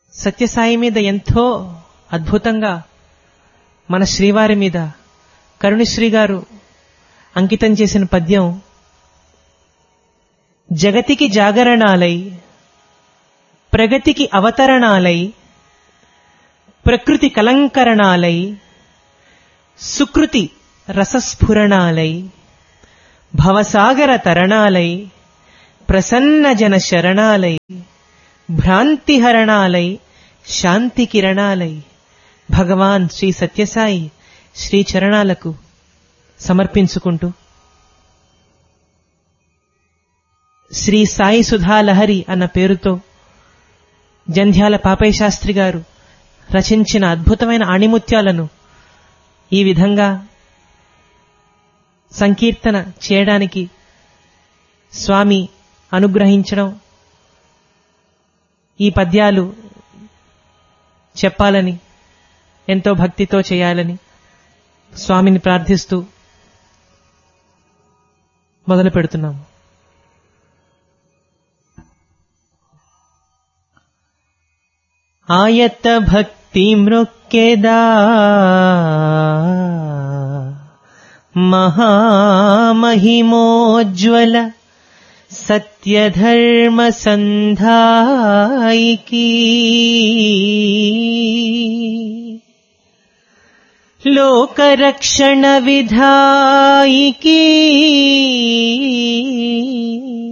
సత్యసాయి మీద ఎంతో అద్భుతంగా మన శ్రీవారి మీద కరుణశ్రీ గారు అంకితం చేసిన పద్యం జగతికి జాగరణాలై ప్రగతికి అవతరణాలై ప్రకృతి కలంకరణాలై సుకృతి రసస్ఫురణాలై భవసాగర తరణాలై ప్రసన్న జన శరణాలై భ్రాంతిహరణాలై శాంతి కిరణాలై భగవాన్ శ్రీ సత్యసాయి శ్రీ చరణాలకు సమర్పించుకుంటూ శ్రీ సాయి సుధాలహరి అన్న పేరుతో జంధ్యాల పాపయ్య శాస్త్రి గారు రచించిన అద్భుతమైన ఆణిముత్యాలను ఈ విధంగా సంకీర్తన చేయడానికి స్వామి అనుగ్రహించడం ఈ పద్యాలు చెప్పాలని ఎంతో భక్తితో చేయాలని స్వామిని ప్రార్థిస్తూ మొదలు పెడుతున్నాము ఆయత భక్తి మృక్కెదా మహామహిమోజ్వల సత్యధర్మ సంధాయికి లోకరక్షణ విధాయికి